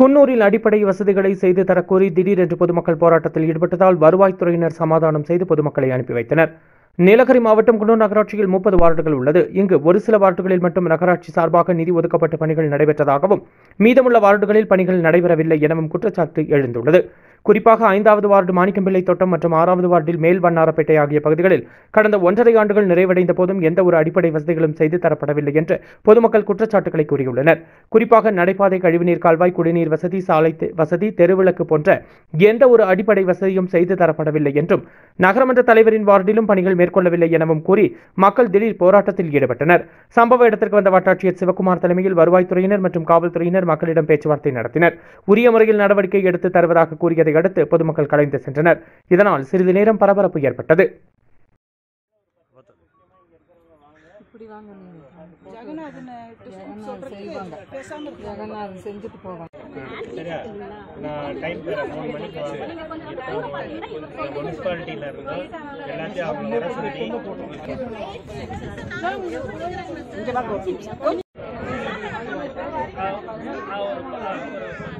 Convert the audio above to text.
குன்னூரில் அடிப்படை வசதிகளை செய்து தரக்கோரி திடீரென்று பொதுமக்கள் போராட்டத்தில் ஈடுபட்டதால் வருவாய்த்துறையினர் சமாதானம் செய்து பொதுமக்களை அனுப்பி வைத்தனர் நீலகிரி மாவட்டம் குன்னூர் நகராட்சியில் முப்பது வார்டுகள் உள்ளது இங்கு ஒரு சில வார்டுகளில் மட்டும் நகராட்சி சார்பாக நிதி ஒதுக்கப்பட்ட பணிகள் நடைபெற்றதாகவும் மீதமுள்ள வார்டுகளில் பணிகள் நடைபெறவில்லை எனவும் குற்றச்சாட்டு எழுந்துள்ளது குறிப்பாக ஐந்தாவது வார்டு மாணிக்கம்பிள்ளை தோட்டம் மற்றும் ஆறாவது வார்டில் மேல் வண்ணாரப்பேட்டை ஆகிய பகுதிகளில் கடந்த ஒன்றரை ஆண்டுகள் நிறைவடைந்த போதும் எந்த ஒரு அடிப்படை வசதிகளும் செய்து தரப்படவில்லை என்று பொதுமக்கள் குற்றச்சாட்டுகளை கூறியுள்ளனர் குறிப்பாக நடைபாதை கழிவுநீர் கால்வாய் குடிநீர் வசதி சாலை தெ- வசதி தெருவிளக்கு போன்ற எந்த ஒரு அடிப்படை வசதியும் செய்து தரப்படவில்லை என்றும் நகரமன்ற தலைவரின் வார்டிலும் பணிகள் மேற்கொள்ளவில்லை எனவும் கூறி மக்கள் திடீர் போராட்டத்தில் ஈடுபட்டனர் சம்பவ இடத்திற்கு வந்த வட்டாட்சியர் சிவகுமார் தலைமையில் வருவாய்த்துறையினர் மற்றும் காவல்துறையினர் மக்களிடம் பேச்சுவார்த்தை நடத்தினர் உரிய முறையில் நடவடிக்கை எடுத்து தருவதாக கூறியதை அடுத்து பொதுமக்கள் கலைந்து சென்றனர் இதனால் சிறிது நேரம் பரபரப்பு ஏற்பட்டது இப்படி வாங்க நீங்க ஜெகநாதன் ஜெகநாதன் செய்வாங்க ஜெகநாதன் செஞ்சுட்டு போவாங்க சரியா நான் டைம் தரேன் மூணு மணிக்கு வாங்க முனிசிபாலிட்டியில் இருந்து எல்லாத்தையும் அவங்க வர சொல்லி ஆ, ஆ, ஒரு- ஆ, ஒரு